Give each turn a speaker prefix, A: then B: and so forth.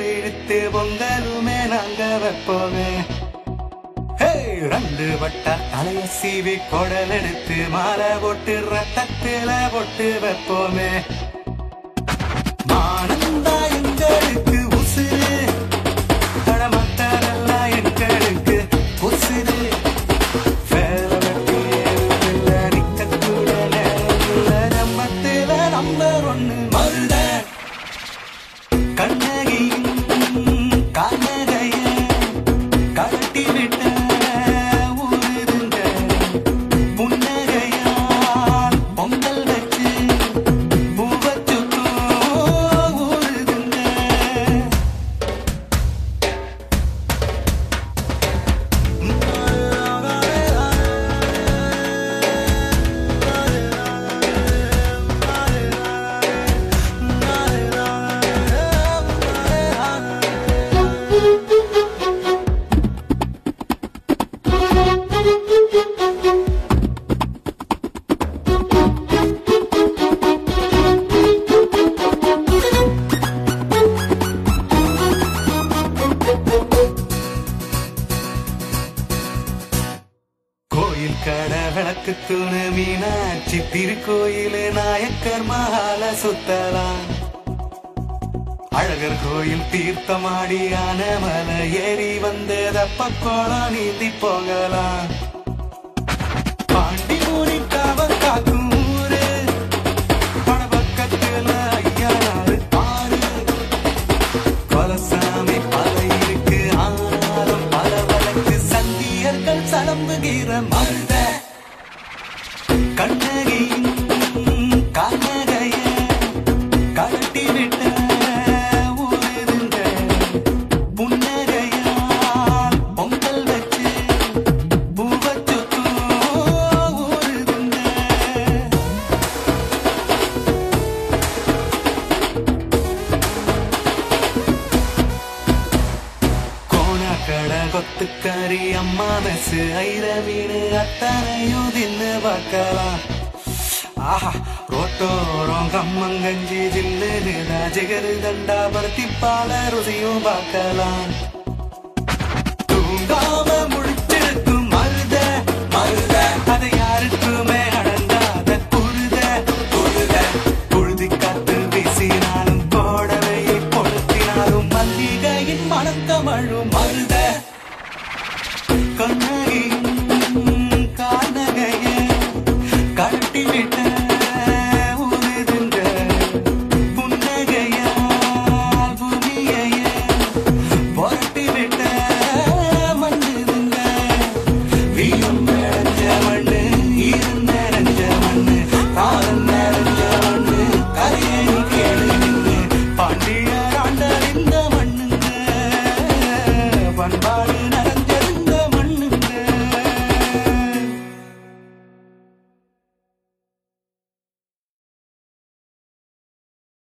A: இழுத்து பொங்கலுமே நாங்க வைப்போமே ஹே, ரெண்டு வட்ட தலைய சீவி குடல் எடுத்து மாலை போட்டு ரத்தத்தில போட்டு வைப்போமே மானந்தா எங்களுக்கு உசுரு கடமத்தரெல்லாம் எங்களுக்கு உசுரு வேலை வெட்டி ஏதுமில்ல, நிக்கக்கூட நேரமில்ல, நம்மத்தில நம்பர் ஒண்ணு மருத கண்ணகியின் கண்ணகைய கட்டி விட்ட ஊருங்க புன்னகையால் பொங்கல் வச்சு பூவச்சுத்தோ ஊருதுங்க கோயில் கடை விளக்கு தூணு மீனாட்சி திருக்கோயிலு நாயக்கர் மகால சுத்தலாம் அழகர் கோயில் தீர்த்தமாடி ஆனமலை ஏறி வந்து தப்பக்கோளம் நீந்தி போகலாம் பாண்டி மூணி காவல் காக்கும் ஊரு பணபக்கத்துல ஐயாறு ஆறு கொலசாமி பல இருக்கு ஆனாலும் பல வழக்கு சந்தியர்கள் சலம்புகிற மருத கண்ணகியின் கண்ணகைய கட்டி விட்ட ஊருங்க புன்னகையால் பொங்கல் வச்சு பூவச்சுத்தோ ஊருதுங்க கோணக்கட கொத்துக்கறி அம்மா மெசு ஐர மீன் அத்தனையும் தின்னு பார்க்கலாம் ஆஹா ரோட்டோரம் கம்மங்கஞ்சி ஜில்லுன்னு ஜிகரு தண்டா பருத்தி பால ருசியும் பார்க்கலாம் தூங்காம முழிச்சிருக்கும் மருத மருத அதை யாருக்குமே அடங்காத புழுத புழுத புழுதி காத்து வீசினாலும் கோடவையை பொழுத்தினாலும் மல்லிகையின் மனம் கமழும்